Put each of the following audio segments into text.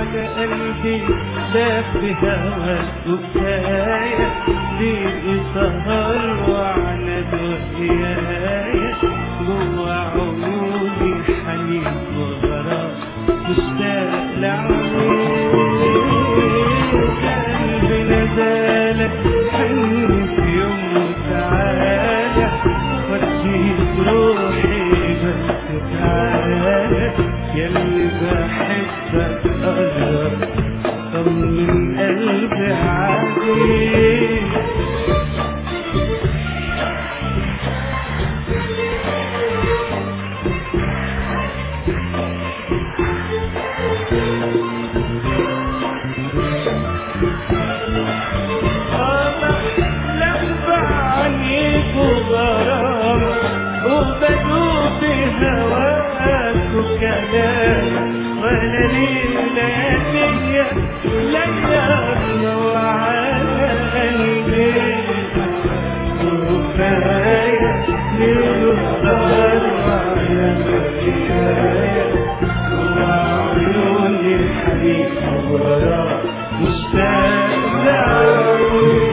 قلبي داب بهواك وكفاية ليه سهر وعناد وهيايا جوا عيوني حنين وغرام مشتاق لعينيك قلبي نزالك حن في يوم وتعالى وديك روحي بس تعالى يلي بحبك قرب طمن قلبي عليك لما عنيك وغرامك وبدوب بهواك وكلامك ولا ليلة يا ليالنا وعلى قلبي وكفاية ليل وسهر وعلى الحكاية وعيوني الحبيب وغرام مشتاق لعيوني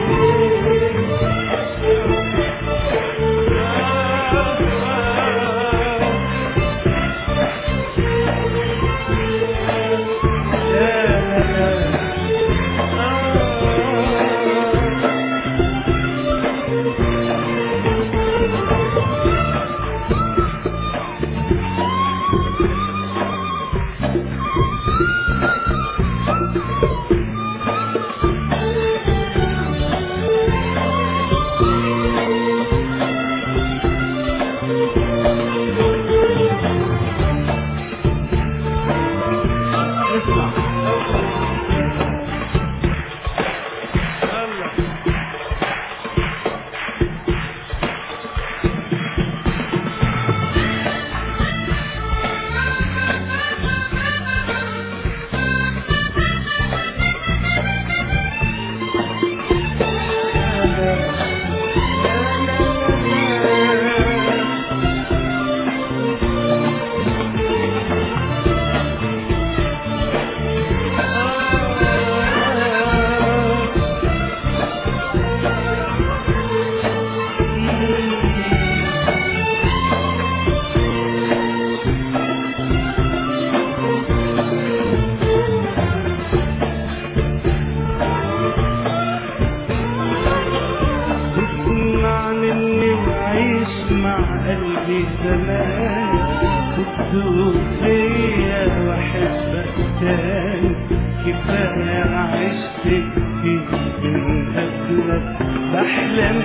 تسمع مني وعيش مع قلبي زمان وتدوب فيا واحبك تاني كفاية عشت كتير من قبلك بحلم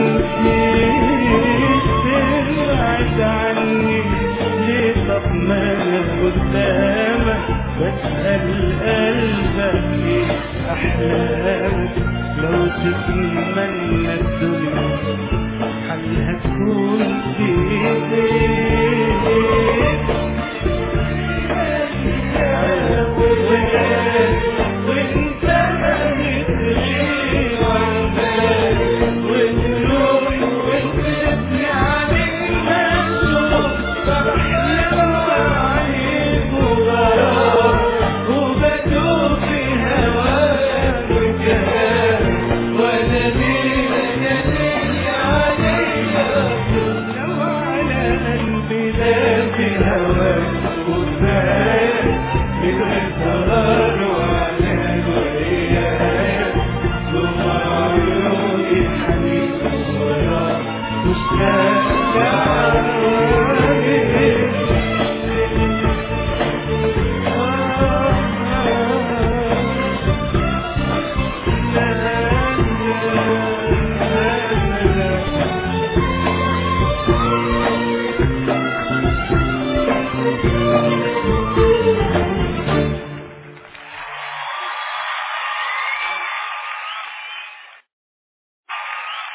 فيك تبعد عني ليه طب ما انا قدامك بسأل قلبك ايه احلامك لو تتمنى الدنيا